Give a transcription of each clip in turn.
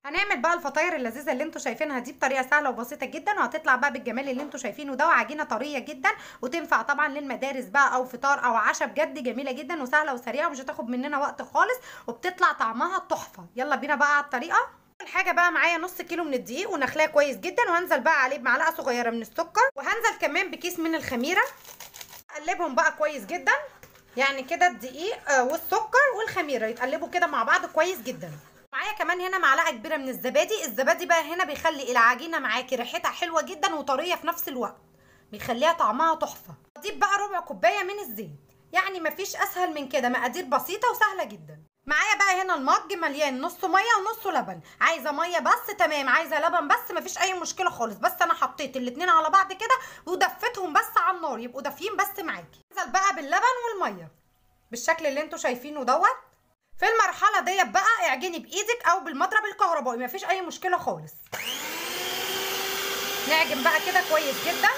هنعمل بقى الفطاير اللذيذه اللي انتوا شايفينها دي بطريقه سهله وبسيطه جدا وهتطلع بقى بالجمال اللي انتوا شايفينه ده وعجينه طريه جدا وتنفع طبعا للمدارس بقى او فطار او عشاء بجد جميله جدا وسهله وسريعه ومش هتاخد مننا وقت خالص وبتطلع طعمها تحفه يلا بينا بقى على الطريقه اول حاجه بقى معايا نص كيلو من الدقيق ونخلاه كويس جدا وهنزل بقى عليه بمعلقه صغيره من السكر وهنزل كمان بكيس من الخميره اقلبهم بقى كويس جدا يعني كده الدقيق آه، والسكر والخميره يتقلبوا كده مع بعض كويس جدا معايا كمان هنا معلقه كبيره من الزبادي الزبادي بقى هنا بيخلي العجينه معاكي ريحتها حلوه جدا وطريه في نفس الوقت بيخليها طعمها تحفه اضيف بقى ربع كوبايه من الزيت يعني مفيش اسهل من كده مقادير بسيطه وسهله جدا معايا بقى هنا المج مليان نص ميه ونص لبن عايزه ميه بس تمام عايزه لبن بس مفيش اي مشكله خالص بس انا حطيت الاتنين على بعض كده ودفتهم بس على النار يبقوا دافيين بس معاكي انزل بقى باللبن والميه بالشكل اللي انتوا شايفينه دوت في المرحله ديت بقى اعجني بايدك او بالمضرب الكهربائي مفيش اي مشكله خالص نعجن بقى كده كويس جدا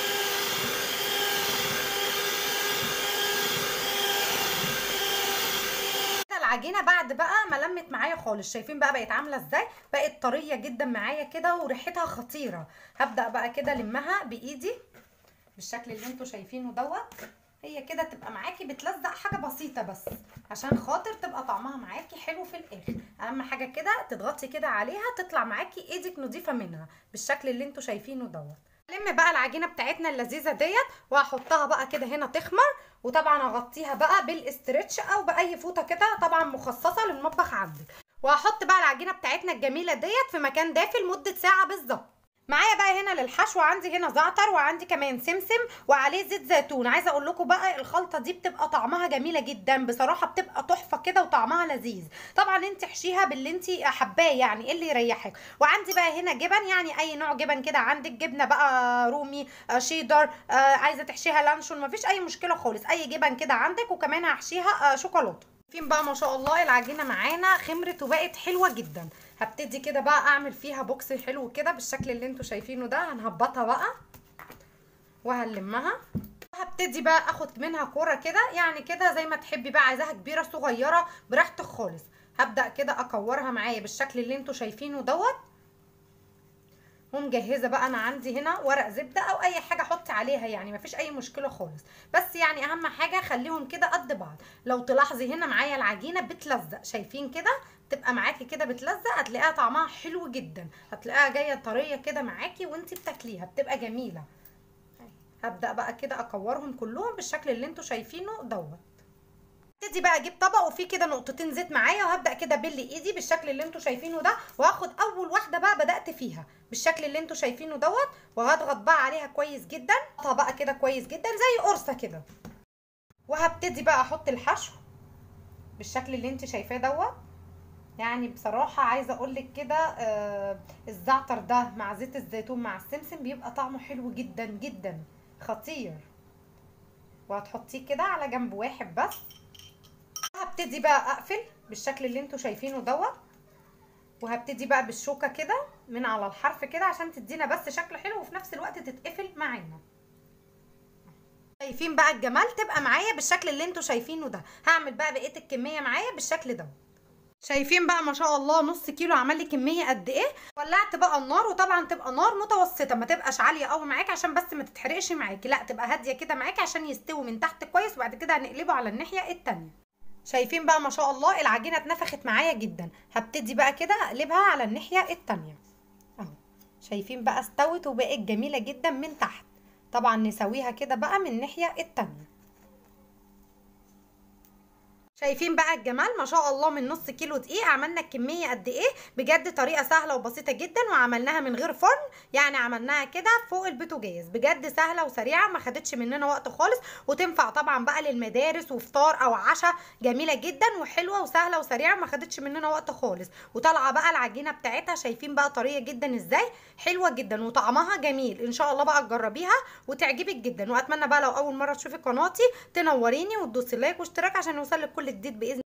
كده العجينه بعد بقى ما لمت معايا خالص شايفين بقى بقت عامله ازاي بقت طريه جدا معايا كده وريحتها خطيره هبدا بقى كده المها بايدي بالشكل اللي انتوا شايفينه دوت هي كده تبقى معاكي بتلزق حاجه بسيطه بس عشان خاطر تبقى طعمها معاكي حلو في الاخر اهم حاجه كده تضغطي كده عليها تطلع معاكي ايدك نظيفه منها بالشكل اللي انتوا شايفينه دوت لم بقى العجينه بتاعتنا اللذيذه ديت وهحطها بقى كده هنا تخمر وطبعا اغطيها بقى بالاسترتش او باي فوطه كده طبعا مخصصه للمطبخ عندك وهحط بقى العجينه بتاعتنا الجميله ديت في مكان دافي لمده ساعه بالظبط معايا بقى هنا للحشو عندي هنا زعتر وعندي كمان سمسم وعليه زيت زيتون عايزه اقول لكم بقى الخلطه دي بتبقى طعمها جميله جدا بصراحه بتبقى تحفه كده وطعمها لذيذ طبعا انت احشيها باللي انت حباه يعني إيه اللي يريحك وعندي بقى هنا جبن يعني اي نوع جبن كده عندك جبنه بقى رومي آه، شيدر آه، عايزه تحشيها لانشون مفيش اي مشكله خالص اي جبن كده عندك وكمان هحشيها آه، شوكولاته فين بقى ما شاء الله العجينه معانا خمرت وبقت حلوه جدا هبتدي كده بقى اعمل فيها بوكس حلو كده بالشكل اللي انتوا شايفينه ده هنهبطها بقى وهنلمها هبتدي بقى اخد منها كوره كده يعني كده زي ما تحبي بقى عايزاها كبيره صغيره براحتك خالص هبدا كده اكورها معايا بالشكل اللي انتوا شايفينه دوت ومجهزه بقى انا عندي هنا ورق زبده او اي حاجه حطي عليها يعني مفيش اي مشكله خالص بس يعني اهم حاجه خليهم كده قد بعض لو تلاحظي هنا معايا العجينه بتلزق شايفين كده تبقى معاكي كده بتلزق هتلاقيها طعمها حلو جدا هتلاقيها جايه طريه كده معاكي وانتي بتاكليها بتبقى جميله هبدا بقى كده اكورهم كلهم بالشكل اللي انتوا شايفينه دوت ابتدي بقى اجيب طبق وفيه كده نقطتين زيت معايا وهبدا كده ابل ايدي بالشكل اللي انتوا شايفينه ده وهاخد اول واحده بقى بدات فيها بالشكل اللي انتوا شايفينه دوت وهضغط بقى عليها كويس جدا احطها بقى كده كويس جدا زي قرصه كده وهبتدي بقى احط الحشو بالشكل اللي انت شايفاه دوت يعني بصراحة عايزة اقولك كده آه الزعتر ده مع زيت الزيتون مع السمسم بيبقى طعمه حلو جدا جدا خطير وهتحطيه كده على جنب واحد بس هبتدي بقى اقفل بالشكل اللي انتوا شايفينه دوت وهبتدي بقى بالشوكة كده من على الحرف كده عشان تدينا بس شكل حلو وفي نفس الوقت تتقفل معانا شايفين بقى الجمال تبقى معايا بالشكل اللي انتوا شايفينه ده هعمل بقى بقيه الكميه معايا بالشكل ده شايفين بقى ما شاء الله نص كيلو عمل لي كميه قد ايه ولعت بقى النار وطبعا تبقى نار متوسطه ما تبقاش عاليه قوي معاكي عشان بس ما تتحرقش معاكي لا تبقى هاديه كده معاكي عشان يستوي من تحت كويس وبعد كده هنقلبه على الناحيه التانية شايفين بقى ما شاء الله العجينه اتنفخت معايا جدا هبتدي بقى كده اقلبها على الناحيه التانية اهو شايفين بقى استوت وبقت جميله جدا من تحت طبعا نسويها كده بقى من الناحيه التانية شايفين بقى الجمال ما شاء الله من نص كيلو دقيق عملنا الكميه قد ايه بجد طريقه سهله وبسيطه جدا وعملناها من غير فرن يعني عملناها كده فوق البوتاجاز بجد سهله وسريعه ما خدتش مننا وقت خالص وتنفع طبعا بقى للمدارس وفطار او عشاء جميله جدا وحلوه وسهله وسريعه ما خدتش مننا وقت خالص وطالعه بقى العجينه بتاعتها شايفين بقى طريه جدا ازاي حلوه جدا وطعمها جميل ان شاء الله بقى تجربيها وتعجبك جدا واتمنى بقى لو اول مره تشوفي قناتي تنوريني وتدوسي لايك واشتراك عشان يوصلك كل جديد باذن